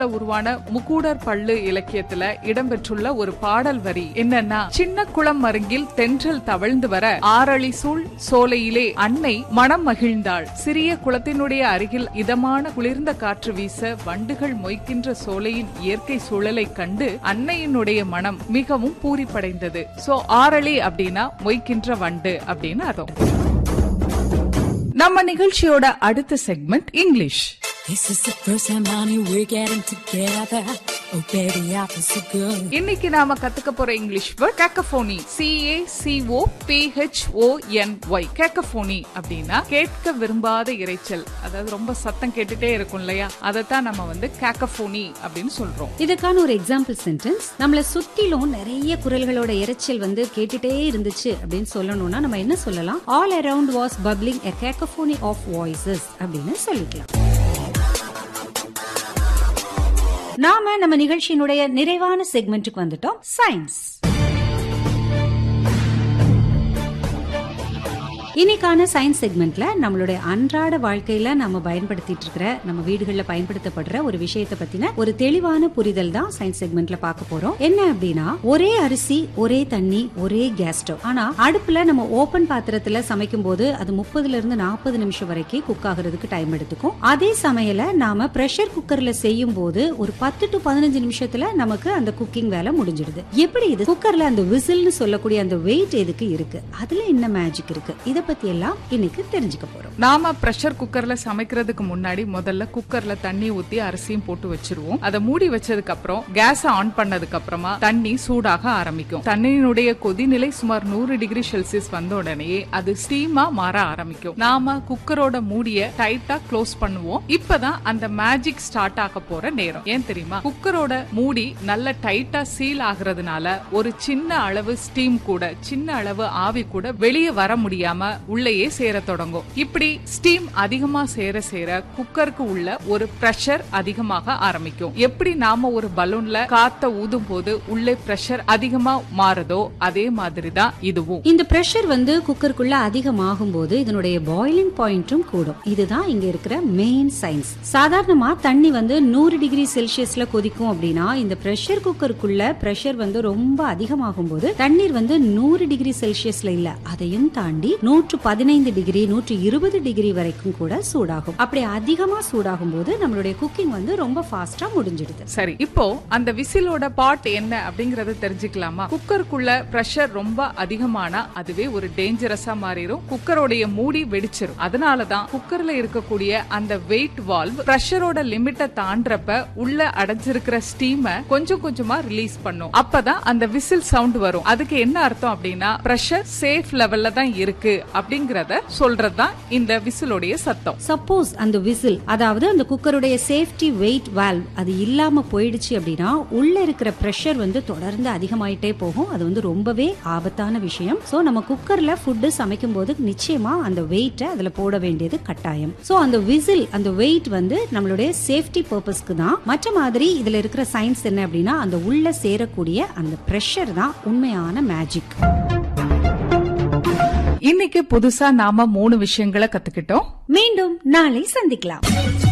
உருவான முக்கூடர் பள்ளு இலக்கியத்துல இடம்பெற்றுள்ள ஒரு பாடல் வரி என்னன்னா சின்ன குளம் மருங்கில் தென்றல் தவழ்ந்து வர ஆரளி சூழ் சோலையிலே அன்னை மனம் மகிழ்ந்தாள் சிறிய குளத்தினுடைய அருகில் இதமான குளிர்ந்த காற்று வீச வண்டுகள் மொய்க்கின்ற சோலையின் இயற்கை சூழலை கண்டு அன்னையினுடைய மனம் மிகவும் பூரிப்படைந்தது சோ ஆரளி அப்படின்னா மொய்க்கின்ற வண்டு அப்படின்னு அர்த்தம் நம்ம நிகழ்ச்சியோட அடுத்த segment English This is the first time, honey, we're getting together. Oh, baby, I feel so good. இன்னைக்கு நாம கத்துக்க போற English word cacophony C A C O P H O N Y cacophony அப்படின்னா கேட்க விரும்பாத இரைச்சல் அதாவது ரொம்ப சத்தம் கேட்டுட்டே இருக்கும் இல்லையா அதைத்தான் நம்ம வந்து கேக்கபோனி அப்படின்னு சொல்றோம் இதுக்கான ஒரு எக்ஸாம்பிள் சென்டென்ஸ் நம்மள சுத்திலும் நிறைய குரல்களோட இரைச்சல் வந்து கேட்டுட்டே இருந்துச்சு அப்படின்னு சொல்லணும்னா நம்ம என்ன சொல்லலாம் all around was bubbling a cacophony of voices அப்படின்னு சொல்லிக்கலாம் நாம நம்ம நிகழ்ச்சியினுடைய நிறைவான செக்மெண்ட்டுக்கு வந்துட்டோம் சயின்ஸ் இன்னைக்கான சயின்ஸ் செக்மெண்ட்ல நம்மளுடைய அன்றாட வாழ்க்கையில நம்ம பயன்படுத்திட்டு இருக்கிற நம்ம வீடுகள்ல பயன்படுத்தப்படுற ஒரு விஷயத்தை பத்தின ஒரு தெளிவான புரிதல் தான் சயின்ஸ் செக்மெண்ட்ல பார்க்க போறோம் என்ன அப்படின்னா ஒரே அரிசி ஒரே தண்ணி ஒரே கேஸ் ஸ்டவ் ஆனா அடுப்புல நம்ம ஓபன் பாத்திரத்துல சமைக்கும் போது அது முப்பதுல இருந்து நாற்பது நிமிஷம் வரைக்கும் குக் ஆகுறதுக்கு டைம் எடுத்துக்கும் அதே சமையல நாம பிரஷர் குக்கர்ல செய்யும் போது ஒரு பத்து டு பதினஞ்சு நிமிஷத்துல நமக்கு அந்த குக்கிங் வேலை முடிஞ்சிடுது எப்படி இது குக்கர்ல அந்த விசில்னு சொல்லக்கூடிய அந்த வெயிட் எதுக்கு இருக்கு அதுல என்ன மேஜிக் இருக்கு இத பத்தி எல்லாம் இன்னைக்கு தெரிஞ்சுக்க போறோம் நாம பிரஷர் குக்கர்ல சமைக்கிறதுக்கு முன்னாடி முதல்ல குக்கர்ல தண்ணி ஊத்தி அரிசியும் போட்டு வச்சிருவோம் அதை மூடி வச்சதுக்கு அப்புறம் கேஸ் ஆன் பண்ணதுக்கு அப்புறமா தண்ணி சூடாக ஆரம்பிக்கும் தண்ணியினுடைய கொதிநிலை சுமார் நூறு டிகிரி செல்சியஸ் வந்த உடனே அது ஸ்டீமா மாற ஆரம்பிக்கும் நாம குக்கரோட மூடிய டைட்டா க்ளோஸ் பண்ணுவோம் இப்பதான் அந்த மேஜிக் ஸ்டார்ட் ஆக போற நேரம் ஏன் தெரியுமா குக்கரோட மூடி நல்ல டைட்டா சீல் ஆகுறதுனால ஒரு சின்ன அளவு ஸ்டீம் கூட சின்ன அளவு ஆவி கூட வெளியே வர முடியாம உள்ளேயே சேர தொடங்கும் இப்படி ஸ்டீம் அதிகமா சேர சேர குக்கருக்கு உள்ள ஒரு பிரஷர் அதிகமாக ஆரம்பிக்கும் எப்படி நாம ஒரு பலூன்ல காத்த ஊதும் போது உள்ளே பிரஷர் அதிகமா மாறுதோ அதே மாதிரி தான் இதுவும் இந்த பிரஷர் வந்து குக்கருக்குள்ள அதிகமாகும் போது இதனுடைய பாயிலிங் பாயிண்ட்டும் கூடும் இதுதான் இங்க இருக்கிற மெயின் சயின்ஸ் சாதாரணமா தண்ணி வந்து நூறு டிகிரி செல்சியஸ்ல கொதிக்கும் அப்படின்னா இந்த பிரஷர் குக்கருக்குள்ள பிரஷர் வந்து ரொம்ப அதிகமாகும் போது தண்ணீர் வந்து நூறு டிகிரி செல்சியஸ்ல இல்ல அதையும் தாண்டி நூற்று பதினைந்து டிகிரி நூற்று இருபது டிகிரி வரைக்கும் கூட சூடாகும் அப்படி அதிகமா சூடாகும் போது நம்மளுடைய குக்கிங் வந்து ரொம்ப ஃபாஸ்டா முடிஞ்சிடுது சரி இப்போ அந்த விசிலோட பாட் என்ன அப்படிங்கறத தெரிஞ்சுக்கலாமா குக்கருக்குள்ள பிரஷர் ரொம்ப அதிகமானா அதுவே ஒரு டேஞ்சரஸா மாறிடும் குக்கரோடைய மூடி வெடிச்சிரும் அதனாலதான் குக்கர்ல இருக்கக்கூடிய அந்த வெயிட் வால்வ் பிரஷரோட லிமிட்டை தாண்டறப்ப உள்ள அடைஞ்சிருக்கிற ஸ்டீம கொஞ்சம் கொஞ்சமா ரிலீஸ் பண்ணும் அப்பதான் அந்த விசில் சவுண்ட் வரும் அதுக்கு என்ன அர்த்தம் அப்படின்னா பிரஷர் சேஃப் லெவல்ல தான் இருக்கு அப்படிங்கறத சொல்றதுதான் இந்த விசிலோடைய சத்தம் சப்போஸ் அந்த விசில் அதாவது அந்த குக்கருடைய சேஃப்டி வெயிட் வால்வ் அது இல்லாம போயிடுச்சு அப்படின்னா உள்ள இருக்கிற பிரஷர் வந்து தொடர்ந்து அதிகமாயிட்டே போகும் அது வந்து ரொம்பவே ஆபத்தான விஷயம் சோ நம்ம குக்கர்ல ஃபுட்டு சமைக்கும் போது நிச்சயமா அந்த வெயிட்டை அதுல போட வேண்டியது கட்டாயம் சோ அந்த விசில் அந்த வெயிட் வந்து நம்மளுடைய சேஃப்டி பர்பஸ்க்கு தான் மற்ற மாதிரி இதுல இருக்கிற சயின்ஸ் என்ன அப்படின்னா அந்த உள்ள சேரக்கூடிய அந்த பிரஷர் தான் உண்மையான மேஜிக் இன்னைக்கு புதுசா நாம மூணு விஷயங்களை கத்துக்கிட்டோம் மீண்டும் நாளை சந்திக்கலாம்